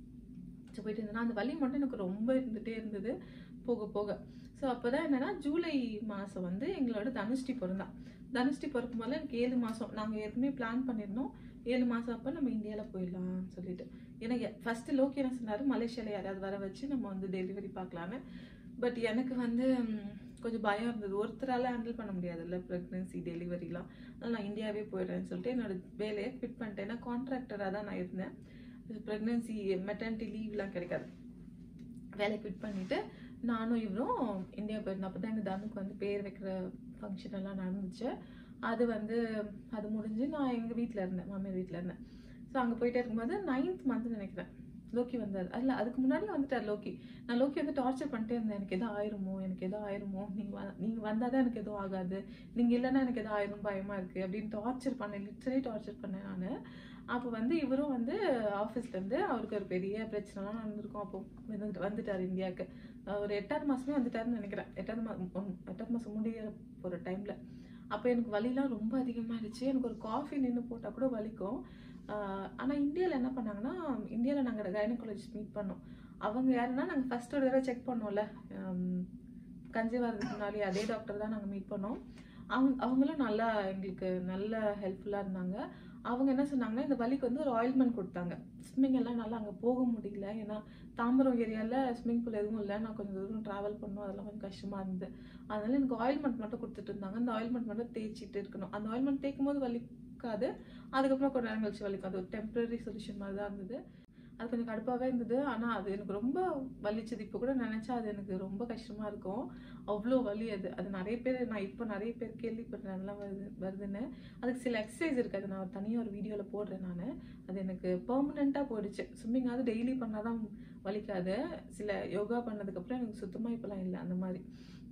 ஸோ போயிட்டு இருந்தேன் அந்த வலி மட்டும் எனக்கு ரொம்ப இருந்துகிட்டே இருந்தது போக போக ஸோ அப்போ தான் என்னன்னா ஜூலை மாதம் வந்து எங்களோட தனுஷ்டி பிறந்தான் தனுஷ்டி பிறக்கும் போது எனக்கு ஏழு மாதம் நாங்கள் ஏற்கனவே பிளான் பண்ணியிருந்தோம் ஏழு மாதம் அப்போ நம்ம இந்தியாவில் போயிடலாம்னு சொல்லிட்டு எனக்கு ஃபஸ்ட்டு லோக்கி என்ன சொன்னார் மலேசியாவில் யாராவது வர வச்சு நம்ம வந்து டெலிவரி பார்க்கலான்னு பட் எனக்கு வந்து ம், கொஞ்சம் பயம் இருந்தது ஒருத்தரால் ஹேண்டில் பண்ண முடியாதுல்ல ப்ரெக்னென்சி டெலிவரிலாம் அதனால் நான் இந்தியாவே போயிடுறேன்னு சொல்லிட்டு என்னோட வேலையை குவிட் பண்ணிட்டேன் ஏன்னா கான்ட்ராக்டராக தான் நான் இருந்தேன் ப்ரெக்னென்சி மெட்டர்னிட்டி லீவ்லாம் கிடைக்காது வேலை குவிட் பண்ணிட்டு நானும் இவரும் இந்தியா போயிருந்தோம் அப்போ தான் எங்கள் தனுக்கு வந்து பேர் வைக்கிற ஃபங்க்ஷன் எல்லாம் நடந்துச்சு அது வந்து அது முடிஞ்சு நான் எங்கள் வீட்டில் இருந்தேன் மாமியார் வீட்டில் இருந்தேன் ஸோ அங்கே போயிட்டே இருக்கும்போது நைன்த் மந்த் நினைக்கிறேன் லோக்கி வந்தார் அதில் அதுக்கு முன்னாடி வந்துட்டார் லோக்கி நான் லோக்கி வந்து டார்ச்சர் பண்ணிட்டே இருந்தேன் எனக்கு எதோ ஆயிருமோ எனக்கு எதோ ஆயிருமோ நீங்கள் வ நீங்கள் வந்தால் தான் எனக்கு எதுவும் ஆகாது நீங்கள் இல்லைன்னா எனக்கு எதோ ஆயிரும் பயமாக இருக்குது அப்படின்னு டார்ச்சர் பண்ணேன் லிட்டரலி டார்ச்சர் பண்ணேன் நான் அப்போ வந்து இவரும் வந்து ஆஃபீஸ்லேருந்து அவருக்கு ஒரு பெரிய பிரச்சனைலாம் நடந்திருக்கும் அப்போ வந்து வந்துட்டார் இந்தியாவுக்கு அஹ் ஒரு எட்டாவது மாதமே வந்துட்டாருன்னு நினைக்கிறேன் எட்டாவது மா ஒன்- எட்டாவது மாதம் முடிய போகிற டைமில் அப்போ எனக்கு வலிலாம் ரொம்ப அதிகமாகிடுச்சு எனக்கு ஒரு காஃபி நின்று போட்டால் கூட வலிக்கும் ஆனால் இந்தியாவில் என்ன பண்ணாங்கன்னா இந்தியாவில் நாங்கள் கைனகாலஜிஸ்ட் மீட் பண்ணோம் அவங்க யாருன்னா நாங்கள் ஃபர்ஸ்ட் ஒரு தடவை செக் பண்ணோம்ல கன்சீவ் ஆகிறதுக்கு முன்னாடி அதே டாக்டர் தான் நாங்கள் மீட் பண்ணோம் அவங்க அவங்களும் நல்லா எங்களுக்கு நல்ல ஹெல்ப்ஃபுல்லாக இருந்தாங்க அவங்க என்ன சொன்னாங்கன்னா இந்த வலிக்கு வந்து ஒரு ஆயில்மெண்ட் கொடுத்தாங்க ஸ்விம்மிங் எல்லாம் நல்லா அங்கே போக முடியல ஏன்னா தாம்பரம் ஏரியாவில் ஸ்விம்மிங் பூல் எதுவும் இல்லை நான் கொஞ்சம் தூரம் ட்ராவல் பண்ணோம் அதெல்லாம் கொஞ்சம் கஷ்டமாக இருந்தது அதனால எனக்கு ஆயில்மெண்ட் மட்டும் கொடுத்துட்டு இருந்தாங்க அந்த ஆயில்மெண்ட் மட்டும் தேய்ச்சிட்டு இருக்கணும் அந்த ஆயில்மெண்ட் தேய்க்கும் போது வலிக்காது அதுக்கப்புறம் கொஞ்ச நேரம் கழிச்சு வலிக்கும் அது ஒரு டெம்பரரி சொல்யூஷன் மாதிரி தான் இருந்தது அது கொஞ்சம் கடுப்பாகவே இருந்தது ஆனால் அது எனக்கு ரொம்ப வலிச்சது இப்போ கூட நினச்சா அது எனக்கு ரொம்ப கஷ்டமாக இருக்கும் அவ்வளோ வலி அது அது நிறைய பேர் நான் இப்போ நிறைய பேர் கேள்விப்படுறேன் அதெல்லாம் வருது வருதுன்னு அதுக்கு சில எக்ஸசைஸ் இருக்குது அது நான் தனியாக ஒரு வீடியோவில் போடுறேன் நான் அது எனக்கு பெர்மனெண்ட்டாக போயிடுச்சு ஸ்விம்மிங்காவது டெய்லி பண்ணால் தான் வலிக்காது சில யோகா பண்ணதுக்கப்புறம் எனக்கு சுத்தமாக இப்போலாம் இல்லை அந்த மாதிரி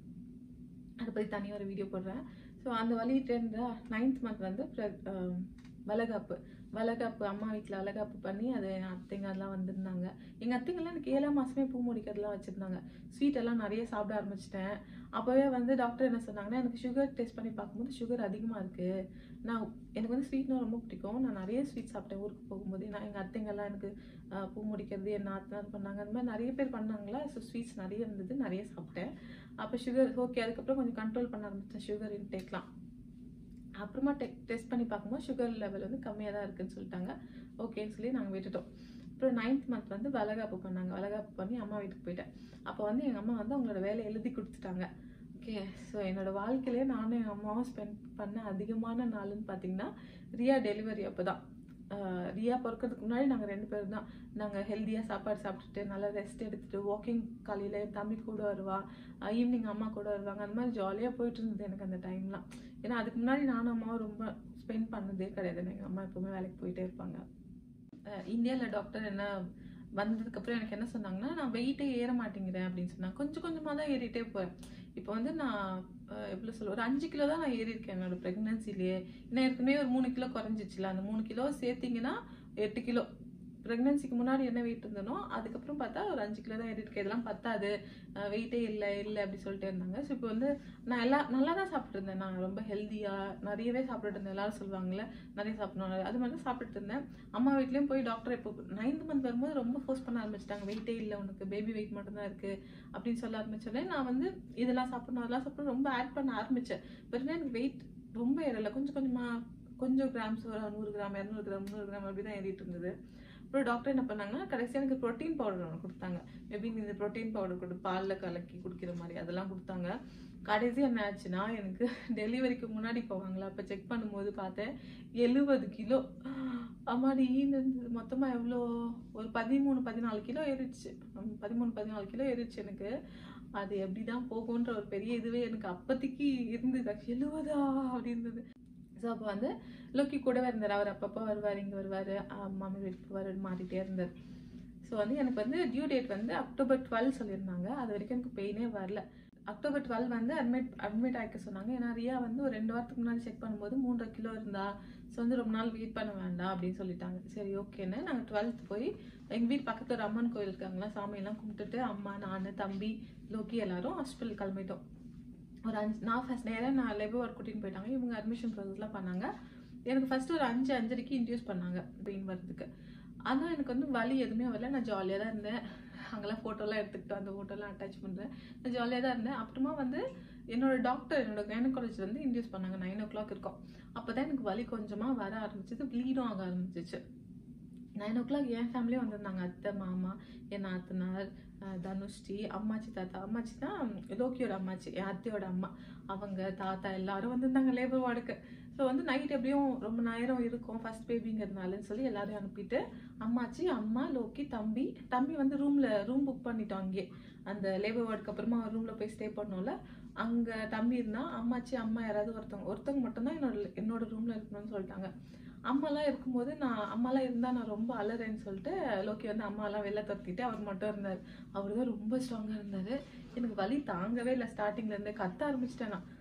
அதை பற்றி தனியாக ஒரு வீடியோ போடுறேன் ஸோ அந்த வலிட்டு இருந்தா நைன்த் மந்த் வந்து பிர- ஆஹ் வளகாப்பு வளகாப்பு அம்மா வீட்டில் வளகாப்பு பண்ணி அது என் அத்தைங்க அதெல்லாம் வந்திருந்தாங்க எங்கள் அத்தைங்கெல்லாம் எனக்கு ஏழாம் மாதமே பூ முடிக்கிறதுலாம் வச்சுருந்தாங்க ஸ்வீட் எல்லாம் நிறைய சாப்பிட ஆரம்பிச்சிட்டேன் அப்போவே வந்து டாக்டர் என்ன சொன்னாங்கன்னா எனக்கு சுகர் டெஸ்ட் பண்ணி பார்க்கும்போது சுகர் அதிகமாக இருக்குது நான் எனக்கு வந்து ஸ்வீட்னா ரொம்ப பிடிக்கும் நான் நிறைய ஸ்வீட் சாப்பிட்டேன் ஊருக்கு போகும்போது நான் எங்கள் அத்தைங்கெல்லாம் எனக்கு ஆஹ், பூ முடிக்கிறது என்ன ஆத்தினார் பண்ணாங்க அந்த மாதிரி நிறைய பேர் பண்ணாங்களா ஸோ ஸ்வீட்ஸ் நிறைய இருந்தது நிறைய சாப்பிட்டேன் அப்போ சுகர் ஓகே அதுக்கப்புறம் கொஞ்சம் கண்ட்ரோல் பண்ண ஆரம்பிச்சேன் சுகர் இன்டேக்லாம் அப்புறமா டெ டெஸ்ட் பண்ணி பார்க்கும்போது சுகர் லெவல் வந்து கம்மியாக தான் இருக்குன்னு சொல்லிட்டாங்க ஓகேன்னு சொல்லி நாங்கள் விட்டுட்டோம் அப்புறம் நைன்த் மந்த் வந்து வளகாப்பு பண்ணாங்க வளகாப்பு பண்ணி அம்மா வீட்டுக்கு போயிட்டேன் அப்போ வந்து எங்கள் அம்மா வந்து அவங்களோட வேலையை எழுதி கொடுத்துட்டாங்க ஓகே ஸோ என்னோட வாழ்க்கையிலே நானும் எங்கள் அம்மாவும் ஸ்பெண்ட் பண்ண அதிகமான நாளுன்னு பார்த்தீங்கன்னா ரியா டெலிவரி அப்போ தான் ரியா பிறக்கிறதுக்கு முன்னாடி நாங்கள் ரெண்டு பேரும் தான் நாங்கள் ஹெல்த்தியாக சாப்பாடு சாப்பிட்டுட்டு நல்லா ரெஸ்ட் எடுத்துட்டு வாக்கிங் காலையில் என் தம்பி கூட வருவா ஈவினிங் அம்மா கூட வருவாங்க அந்த மாதிரி ஜாலியாக போயிட்டு இருந்தது எனக்கு அந்த டைம்லாம் ஏன்னா அதுக்கு முன்னாடி நானும் அம்மாவும் ரொம்ப ஸ்பெண்ட் பண்ணதே கிடையாது எங்கள் அம்மா எப்பவுமே வேலைக்கு போயிட்டே இருப்பாங்க இந்தியாவில் டாக்டர் என்ன வந்ததுக்கப்புறம் எனக்கு என்ன சொன்னாங்கன்னா நான் வெயிட்டே ஏற மாட்டேங்கிறேன் அப்படின்னு சொன்னாங்க கொஞ்சம் கொஞ்சமாக தான் ஏறிட்டே போகிறேன் இப்போ வந்து நான் அஹ், எவ்வளோ சொல்ல ஒரு அஞ்சு கிலோ தான் நான் ஏறி இருக்கேன் என்னோட ப்ரெக்னன்சிலேயே ஏன்னா ஏற்கனவே ஒரு மூணு கிலோ குறைஞ்சிச்சுல அந்த மூணு கிலோ சேர்த்தீங்கன்னா எட்டு கிலோ ப்ரெக்னன்சிக்கு முன்னாடி என்ன வெயிட் இருந்தனோ அதுக்கப்புறம் பார்த்தா ஒரு அஞ்சு கிலோ தான் ஏறி இருக்கேன் இதெல்லாம் பத்தாது வெயிட்டே இல்லை இல்லை அப்படி சொல்லிட்டு இருந்தாங்க ஸோ இப்போ வந்து நான் எல்லா நல்லா தான் சாப்பிட்டு இருந்தேன் நான் ரொம்ப ஹெல்த்தியாக நிறையவே சாப்பிட்டுட்டு இருந்தேன் எல்லாரும் சொல்லுவாங்கல்ல நிறைய சாப்பிடணும் அது மாதிரி தான் சாப்பிட்டுட்டு இருந்தேன் அம்மா வீட்லேயும் போய் டாக்டர் இப்போ நைன்த் மந்த் வரும்போது ரொம்ப ஃபோர்ஸ் பண்ண ஆரம்பிச்சிட்டாங்க வெயிட்டே இல்லை உனக்கு பேபி வெயிட் மட்டும்தான் இருக்குது அப்படின்னு சொல்ல ஆரம்பிச்சோடனே நான் வந்து இதெல்லாம் சாப்பிடணும் அதெல்லாம் சாப்பிடணும் ரொம்ப ஆட் பண்ண ஆரம்பித்தேன் பிறகு எனக்கு வெயிட் ரொம்ப ஏறலை கொஞ்சம் கொஞ்சமாக கொஞ்சம் கிராம்ஸ் ஒரு நூறு கிராம் இரநூறு கிராம் முந்நூறு கிராம் அப்படி தான் ஏறிட்டு இருந்தது அப்புறம் டாக்டர் என்ன பண்ணாங்கன்னா கடைசியாக எனக்கு ப்ரோட்டீன் பவுடர் ஒன்று கொடுத்தாங்க மேபி நீ இந்த ப்ரோட்டீன் பவுடர் கொடு பாலில் கலக்கி குடிக்கிற மாதிரி அதெல்லாம் கொடுத்தாங்க கடைசி என்ன ஆச்சுன்னா எனக்கு டெலிவரிக்கு முன்னாடி போவாங்களா அப்போ செக் பண்ணும்போது பார்த்தேன் எழுபது கிலோ அம்மாடி இருந்தது மொத்தமாக எவ்வளோ ஒரு பதிமூணு பதினாலு கிலோ ஏறிடுச்சு உம், பதிமூணு பதினாலு கிலோ ஏறிடுச்சு எனக்கு அது எப்படி தான் போகுன்ற ஒரு பெரிய இதுவே எனக்கு அப்போதைக்கு இருந்தது எழுபதா அப்படி இருந்தது ஸோ அப்போ வந்து லோக்கி கூடவே இருந்தார் அவர் அப்பப்போ வருவார் இங்கே வருவார் மாமி வீட்டுக்கு வருவார் மாறிட்டே இருந்தார் ஸோ வந்து எனக்கு வந்து டியூ டேட் வந்து அக்டோபர் டுவெல் சொல்லியிருந்தாங்க அது வரைக்கும் எனக்கு பெயினே வரல அக்டோபர் டுவெல் வந்து அட்மிட் அட்மிட் ஆகிக்க சொன்னாங்க ஏன்னா ரியா வந்து ஒரு ரெண்டு வாரத்துக்கு முன்னாடி செக் பண்ணும்போது மூன்றரை கிலோ இருந்தா ஸோ வந்து ரொம்ப நாள் வெயிட் பண்ண வேண்டாம் அப்படின்னு சொல்லிட்டாங்க சரி ஓகேன்னு நாங்கள் டுவெல்த் போய் எங்கள் வீட்டு பக்கத்துல ஒரு அம்மன் கோயில் இருக்காங்களா சாமியெல்லாம் கும்பிட்டுட்டு அம்மா நான் தம்பி லோக்கி எல்லாரும் ஹாஸ்பிட்டல் கிளம்பிட்டோம் ஒரு அஞ்சு நான் ஃபர்ஸ்ட் நேராக நான் லேபர் ஒர்க் கூட்டின்னு போயிட்டாங்க இவங்க அட்மிஷன் ப்ராசஸ்லாம் பண்ணாங்க எனக்கு ஃபர்ஸ்ட் ஒரு அஞ்சு அஞ்சரைக்கு இன்ட்யூஸ் பண்ணாங்க பெயின் வர்றதுக்கு ஆனால் எனக்கு வந்து வலி எதுவுமே வரல நான் ஜாலியாக தான் இருந்தேன் அங்கெல்லாம் ஃபோட்டோலாம் எடுத்துக்கிட்டு அந்த ஃபோட்டோலாம் அட்டாச் பண்ணுறேன் நான் ஜாலியாக தான் இருந்தேன் அப்புறமா வந்து என்னோட டாக்டர் என்னோட கைனகாலஜி வந்து இன்ட்யூஸ் பண்ணாங்க நைன் ஓ கிளாக் இருக்கும் அப்போ தான் எனக்கு வலி கொஞ்சமாக வர ஆரம்பிச்சது ப்ளீடும் ஆக ஆரம்பிச்சிச்சு நைன் ஓ கிளாக் என் ஃபேமிலியும் வந்திருந்தாங்க அத்தை மாமா என் நாத்தனார் அஹ் தனுஷ்டி அம்மாச்சி தாத்தா அம்மாச்சி தான் லோக்கியோட அம்மாச்சி என் அத்தையோட அம்மா அவங்க தாத்தா எல்லாரும் வந்திருந்தாங்க லேபர் வார்டுக்கு ஸோ வந்து நைட் எப்படியும் ரொம்ப நேரம் இருக்கும் ஃபர்ஸ்ட் பேபிங்கிறதுனாலன்னு சொல்லி எல்லாரையும் அனுப்பிட்டு அம்மாச்சி அம்மா லோக்கி தம்பி தம்பி வந்து ரூம்ல ரூம் புக் பண்ணிட்டோம் அங்கே அந்த லேபர் வார்டுக்கு அப்புறமா ரூம்ல போய் ஸ்டே பண்ணோம்ல அங்க தம்பி இருந்தா அம்மாச்சி அம்மா யாராவது ஒருத்தவங்க ஒருத்தவங்க மட்டும்தான் என்னோட என்னோட ரூம்ல இருக்கணும்னு சொல்லிட்டாங்க அம்மாலாம் இருக்கும்போது நான் அம்மாலாம் இருந்தா நான் ரொம்ப அலறேன்னு சொல்லிட்டு லோக்கி வந்து அம்மாலாம் வெளில துரத்திட்டு அவர் மட்டும் இருந்தார் அவர் தான் ரொம்ப ஸ்ட்ராங்கா இருந்தாரு எனக்கு வலி தாங்கவே இல்லை ஸ்டார்டிங்ல இருந்தே கத்த ஆரம்பிச்சிட்டேன் நான்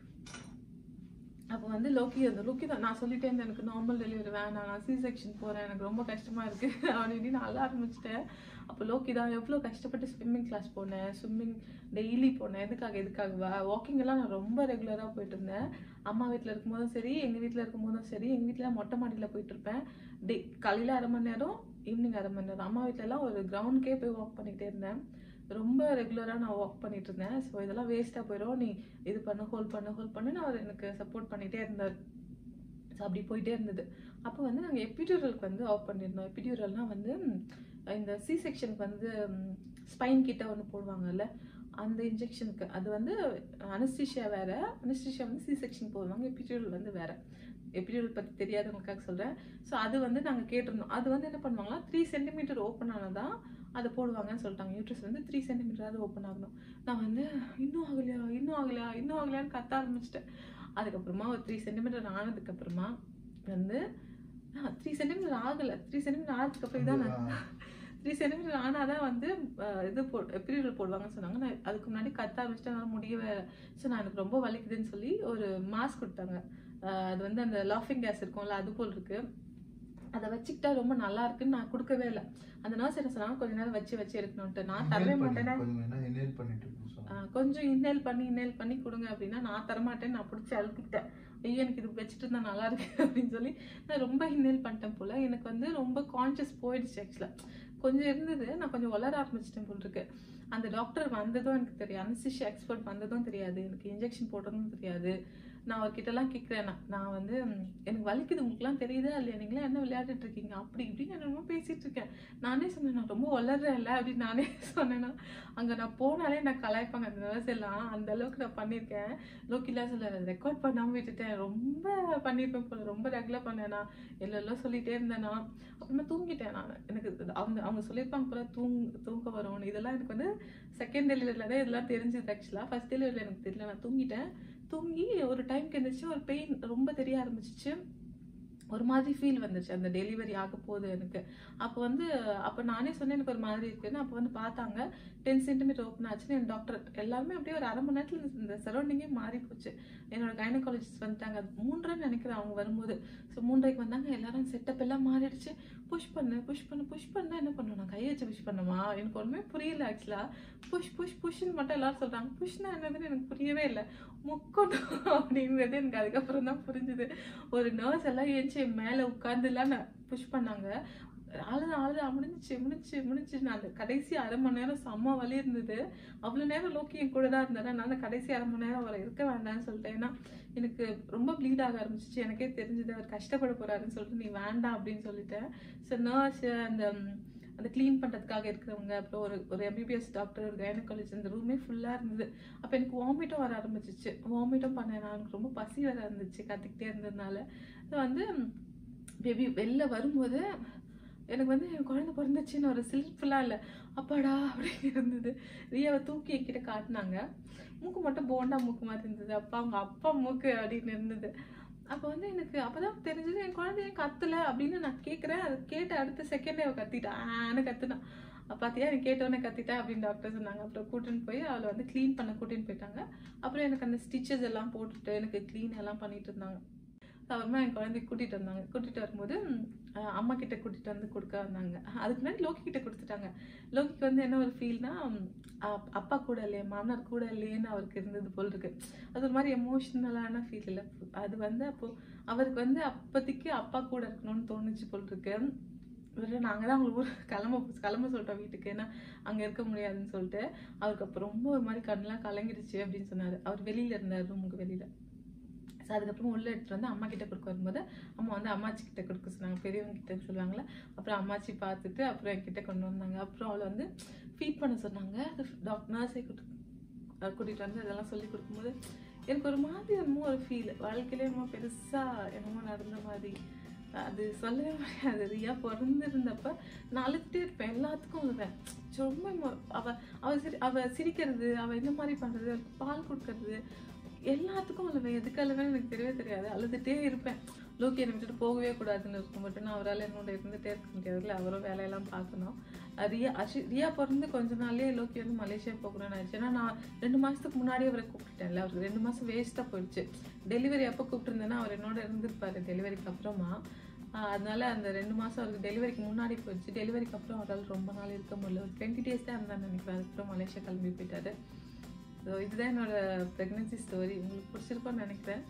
அப்போ வந்து லோக்கி அந்த லோக்கி தான் நான் சொல்லிட்டே இருந்தேன் எனக்கு நார்மல் டெலிவரி வேணாம் நான் சி செக்ஷன் போகிறேன் எனக்கு ரொம்ப கஷ்டமா இருக்கு அப்படின்னு நான் அழ ஆரம்பிச்சிட்டேன் அப்போ லோக்கி தான் எவ்வளோ கஷ்டப்பட்டு ஸ்விம்மிங் கிளாஸ் போனேன் ஸ்விம்மிங் டெய்லி போனேன் எதுக்காக எதுக்காகவா வாக்கிங் எல்லாம் நான் ரொம்ப ரெகுலராக போயிட்டு இருந்தேன் அம்மா வீட்டில் இருக்கும்போதும் சரி எங்கள் வீட்டில் இருக்கும்போதும் சரி எங்கள் வீட்டில் மொட்டை மாடியில் போயிட்டு இருப்பேன் டே காலையில் அரை மணி நேரம் ஈவினிங் அரை மணி நேரம் அம்மா வீட்ல எல்லாம் ஒரு கிரவுண்ட்கே போய் வாக் பண்ணிகிட்டே இருந்தேன் ரொம்ப ரெகுலராக நான் வாக் பண்ணிட்டு இருந்தேன் ஸோ இதெல்லாம் வேஸ்ட்டாக போயிடும் நீ இது பண்ணு ஹோல்ட் பண்ணு ஹோல்ட் பண்ணுன்னு அவர் எனக்கு சப்போர்ட் பண்ணிகிட்டே இருந்தார் ஸோ அப்படி போயிட்டே இருந்தது அப்போ வந்து நாங்கள் எபிடியூரலுக்கு வந்து ஆஃப் பண்ணியிருந்தோம் எபிடியூரல்னால் வந்து ம், இந்த சி செக்ஷனுக்கு வந்து ஸ்பைன் கிட்ட ஒன்று போடுவாங்கல்ல அந்த இன்ஜெக்ஷனுக்கு அது வந்து அனஸ்டிஷியா வேற அனஸ்டிஷியா வந்து சி செக்ஷன் போடுவாங்க எபிடியூரல் வந்து வேற எபிடியூரல் பற்றி தெரியாதவங்களுக்காக சொல்கிறேன் ஸோ அது வந்து நாங்கள் கேட்டிருந்தோம் அது வந்து என்ன பண்ணுவாங்களா த்ரீ சென்டிமீட்டர் ஓப்பன் ஆனதான் அதை போடுவாங்கன்னு சொல்லிட்டாங்க யூட்ரஸ் வந்து த்ரீ சென்டிமீட்டராவது ஓப்பன் ஆகணும் நான் வந்து இன்னும் ஆகலையா இன்னும் ஆகலையா இன்னும் ஆகலையான்னு கத்த ஆரம்பிச்சிட்டேன் அதுக்கப்புறமா ஒரு த்ரீ சென்டிமீட்டர் ஆனதுக்கப்புறமா வந்து த்ரீ சென்டிமீட்டர் ஆகலை த்ரீ சென்டிமீட்டர் ஆனதுக்கப்புறம் தான் த்ரீ சென்டிமீட்டர் ஆனால் தான் வந்து அஹ், இது போ பீரியட் போடுவாங்கன்னு சொன்னாங்க நான் அதுக்கு முன்னாடி கத்த ஆரம்பிச்சிட்டு என்னால் முடியவே ஸோ நான் எனக்கு ரொம்ப வலிக்குதுன்னு சொல்லி ஒரு மாஸ்க் கொடுத்தாங்க அஹ், அது வந்து அந்த லாஃபிங் கேஸ் இருக்கும்ல அது போல் இருக்கு அதை வச்சுக்கிட்டா ரொம்ப நல்லா இருக்குன்னு நான் கொடுக்கவே இல்லை அந்த நர்ஸ் என்ன சொன்னாங்க கொஞ்ச நேரம் வச்சு வச்சு இருக்கணும்ட்டு நான் தரவே மாட்டேனே கொஞ்சம் என்ன inhale பண்ணிட்டு இருக்கணும் சொன்னாங்க. ஆஹ் கொஞ்சம் இன்னேல் பண்ணி இன்னேல் பண்ணி கொடுங்க அப்படின்னா நான் தரமாட்டேன்னு நான் பிடிச்சி அழுத்திக்கிட்டேன் ஐயோ எனக்கு இது வச்சுட்டு இருந்தா நல்லா இருக்கு அப்படின்னு சொல்லி நான் ரொம்ப இன்னேல் பண்ணிட்டேன் போல எனக்கு வந்து ரொம்ப கான்ஷியஸ் போயிடுச்சு ஆக்சுவலாக கொஞ்சம் இருந்தது நான் கொஞ்சம் வளர ஆரம்பிச்சிட்டேன் போல் இருக்கு அந்த டாக்டர் வந்ததும் எனக்கு தெரியாது அனசிஷி எக்ஸ்பர்ட் வந்ததும் தெரியாது எனக்கு இன்ஜெக்ஷன் போட்டதும் தெரியாது நான் அவர்கிட்டலாம் கேட்குறேன் நான் நான் வந்து ம், எனக்கு வலிக்குது உங்களுக்குலாம் தெரியுதா இல்லையா நீங்களாம் என்ன விளையாடிட்டு இருக்கீங்க அப்படி இப்படின்னு என்னமோ பேசிட்டு இருக்கேன் நானே சொன்னேன் நான் ரொம்ப வளர்றேன்ல அப்படின்னு நானே சொன்னேன்னா அங்கே நான் போனாலே நான் கலாய்ப்பாங்க அந்த நர்ஸ் எல்லாம் அந்த அளவுக்கு நான் பண்ணியிருக்கேன் லோக்கிலாம் சொல்ல ரெக்கார்ட் பண்ணாமல் விட்டுட்டேன் ரொம்ப பண்ணியிருப்பேன் போல ரொம்ப ரெகுலர் பண்ணேனா எல்லாம் சொல்லிட்டே இருந்தேனா அப்புறமா தூங்கிட்டேன் நான் எனக்கு இது- அவங்க அவங்க சொல்லியிருப்பாங்க போல தூங் தூங்க வரும் இதெல்லாம் எனக்கு வந்து செகண்ட் டெலிவரியில் தான் இதெல்லாம் தெரிஞ்சது ஆக்சுவலாக ஃபர்ஸ்ட் டெலிவரியில் எனக்கு தெரியல நான் தூங்கிட்டேன் தூங்கி ஒரு டைம்க்கு இருந்துச்சு ஒரு பெயின் ரொம்ப தெரிய ஆரம்பிச்சிச்சு ஒரு மாதிரி ஃபீல் வந்துச்சு அந்த டெலிவரி ஆக போகுது எனக்கு அப்போ வந்து அப்போ நானே சொன்னேன் எனக்கு ஒரு மாதிரி இருக்குன்னு அப்போ வந்து பார்த்தாங்க டென் சென்டிமீட்டர் ஓப்பன் ஆச்சுன்னு என் டாக்டர் எல்லாருமே அப்படியே ஒரு அரை மணி நேரத்தில் இந்த சரௌண்டிங்கே மாறி போச்சு என்னோட கைனகாலஜிஸ்ட் வந்துட்டாங்க அது மூன்றரைன்னு நினைக்கிறேன் அவங்க வரும்போது ஸோ மூன்றரைக்கு வந்தாங்க எல்லாரும் செட்டப் எல்லாம் மாறிடுச்சு புஷ் பண்ணு புஷ் பண்ணு புஷ் பண்ணா என்ன பண்ணுவேன் நான் கையை வச்சு புஷ் பண்ணுமா எனக்கு ஒன்றுமே புரியல ஆக்சுவலாக புஷ் புஷ் புஷ்ன்னு மட்டும் எல்லாரும் சொல்கிறாங்க புஷ்னா என்னதுன்னு எனக்கு புரியவே இல்லை முக்கணும் அப்படிங்கிறது எனக்கு அதுக்கப்புறம் தான் புரிஞ்சுது ஒரு நர்ஸ் எல்லாம் ஏஞ்சி மேலே உட்காந்துலாம் நான் புஷ் பண்ணாங்க அழுது அழுது முடிஞ்சிச்சு முடிஞ்சிச்சு முடிஞ்சிச்சு நான் அந்த கடைசி அரை மணி நேரம் செம்ம வலி இருந்தது அவ்வளோ நேரம் லோக்கி என் கூட தான் இருந்தாரு நான் அந்த கடைசி அரை மணி நேரம் அவரை இருக்க வேண்டாம்னு சொல்லிட்டேன் ஏன்னா எனக்கு ரொம்ப ப்ளீட் ஆக ஆரம்பிச்சிச்சு எனக்கே தெரிஞ்சது அவர் கஷ்டப்பட போறாருன்னு சொல்லிட்டு நீ வேண்டாம் அப்படின்னு சொல்லிட்டேன் ஸோ நர்ஸ் அந்த ம், அந்த க்ளீன் பண்ணுறதுக்காக இருக்கிறவங்க அப்புறம் ஒரு ஒரு எம்பிபிஎஸ் டாக்டர் ஒரு கைனகாலஜி அந்த ரூமே ஃபுல்லாக இருந்தது அப்போ எனக்கு வாமிட்டும் வர ஆரம்பிச்சிச்சு வாமிட்டும் பண்ணேன் நான் எனக்கு ரொம்ப பசி வர இருந்துச்சு கத்திக்கிட்டே இருந்ததுனால ஸோ வந்து பேபி வெளில வரும்போது எனக்கு வந்து என் குழந்தை பிறந்துச்சுன்னு ஒரு சிலிர்ஃபுல்லாக இல்லை அப்பாடா அப்படின்னு இருந்தது ரியாவை தூக்கி என்கிட்ட காட்டினாங்க மூக்கு மட்டும் போண்டா மூக்கு மாதிரி இருந்தது அப்பா அவங்க அப்பா மூக்கு அப்படின்னு இருந்தது அப்போ வந்து எனக்கு அப்பதான் தெரிஞ்சது என் குழந்தை ஏன் கத்தல அப்படின்னு நான் கேட்குறேன் அது கேட்ட அடுத்த செகண்டே அவள் கத்திட்டா ஆன்னு கத்துனா பார்த்தியா நீ கேட்டோன்னே கத்திட்டா அப்படின்னு டாக்டர் சொன்னாங்க அப்புறம் கூட்டின்னு போய் அவளை வந்து க்ளீன் பண்ண கூட்டின்னு போயிட்டாங்க அப்புறம் எனக்கு அந்த ஸ்டிச்சஸ் எல்லாம் போட்டுட்டு எனக்கு க்ளீன் எல்லாம் பண்ணிட்டு இருந்தாங்க அப்புறமா என் குழந்தைய கூட்டிட்டு வந்தாங்க கூட்டிட்டு வரும்போது ம், அஹ் அம்மா கிட்ட கூட்டிட்டு வந்து கொடுக்க வந்தாங்க அதுக்கு முன்னாடி லோக்கி கிட்ட கொடுத்துட்டாங்க லோக்கிக்கு வந்து என்ன ஒரு ஃபீல்னா அப்பா கூட இல்லையே மாமனார் கூட இல்லையேன்னு அவருக்கு இருந்தது போல் இருக்கு அது ஒரு மாதிரி எமோஷ்னலான ஃபீல் இல்லை அது வந்து அப்போ அவருக்கு வந்து அப்போதைக்கு அப்பா கூட இருக்கணும்னு தோணுச்சு போல் இருக்கு இவரு நாங்க தான் அவங்க ஊர் கிளம்ப கிளம்ப சொல்லிட்டோம் வீட்டுக்கு ஏன்னா அங்க இருக்க முடியாதுன்னு சொல்லிட்டு அவருக்கு அப்போ ரொம்ப ஒரு மாதிரி கண்ணெல்லாம் கலங்கிடுச்சு அப்படின்னு சொன்னாரு அவர் வெளியில இருந்தார் ரூமுக்கு வெளியில ஸோ அதுக்கப்புறம் உள்ள எடுத்துட்டு வந்து அம்மா கிட்ட கொடுக்க வரும்போது அம்மா வந்து அம்மாச்சி கிட்ட கொடுக்க சொன்னாங்க பெரியவங்க கிட்ட சொல்லுவாங்கல்ல அப்புறம் அம்மாச்சி பார்த்துட்டு அப்புறம் என்கிட்ட கொண்டு வந்தாங்க அப்புறம் அவளை வந்து ஃபீட் பண்ண சொன்னாங்க அது டாக்டர் நர்ஸை கூட்டு அஹ் கூட்டிட்டு வந்து அதெல்லாம் சொல்லி கொடுக்கும்போது எனக்கு ஒரு மாதிரி என்னமோ ஒரு ஃபீல் வாழ்க்கையில என்னமோ பெருசா என்னமோ நடந்த மாதிரி அது சொல்லவே முடியாது ரியா பிறந்திருந்தப்ப நான் அழுதுட்டே இருப்பேன் எல்லாத்துக்கும் அழுவேன் ரொம்ப மொ- அவ அவ சிரி அவ சிரிக்கிறது அவ இந்த மாதிரி பண்றது அவளுக்கு பால் கொடுக்கறது எல்லாத்துக்கும் அழுவேன் எதுக்கு அழுவேன்னு எனக்கு தெரியவே தெரியாது அழுதுட்டே இருப்பேன் லோக்கி என்னை விட்டுட்டு போகவே கூடாதுன்னு இருக்கும் மட்டும் நான் அவரால் என்னோட இருந்துட்டே இருக்க முடியாதுல்ல அவரும் வேலையெல்லாம் பார்க்கணும் அஹ் ரியா அஷி ரியா பிறந்து கொஞ்ச நாள்லயே லோக்கி வந்து மலேசியா போகணும்னு ஆயிடுச்சு ஏன்னா நான் ரெண்டு மாசத்துக்கு முன்னாடியே அவரை கூப்பிட்டுட்டேன்ல அவருக்கு ரெண்டு மாசம் வேஸ்ட்டாக போயிடுச்சு டெலிவரி எப்போ கூப்பிட்டுருந்தேன்னா அவர் என்னோட இருந்திருப்பாரு டெலிவரிக்கு அப்புறமா ஆஹ் அதனால அந்த ரெண்டு மாசம் அவருக்கு டெலிவரிக்கு முன்னாடி போயிடுச்சு டெலிவரிக்கு அப்புறம் அவரால் ரொம்ப நாள் இருக்க முடியல ஒரு டுவெண்ட்டி டேஸ் தான் இருந்தான்னு நினைக்கிறேன் அதுக்கப்புறம் மலேசியா கிளம்பி போயிட்டாரு ஸோ இதுதான் என்னோட ப்ரெக்னென்சி ஸ்டோரி உங்களுக்கு பிடிச்சிருப்பான்னு நினைக்கிறேன்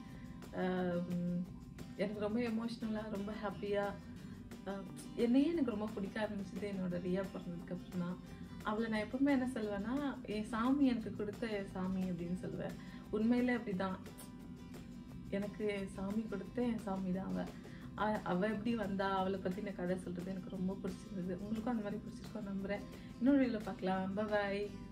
ஆஹ் உம் எனக்கு ரொம்ப எமோஷ்னலாக ரொம்ப ஹாப்பியாக என்னையே எனக்கு ரொம்ப பிடிக்க ஆரம்பிச்சது என்னோட ரியா பிறந்ததுக்கு அப்புறம் தான் அவளை நான் எப்பவுமே என்ன சொல்லுவேன்னா என் சாமி எனக்கு கொடுத்த என் சாமி அப்படின்னு சொல்லுவேன் உண்மையிலே அப்படிதான் எனக்கு என் சாமி கொடுத்த என் சாமி தான் அவ அ- அவ எப்படி வந்தா அவளை பத்தின கதை சொல்றது எனக்கு ரொம்ப பிடிச்சிருந்தது உங்களுக்கும் அந்த மாதிரி பிடிச்சிருக்கோம் நம்புறேன் இன்னொரு வீடியோல பார்க்கலாம் பாய்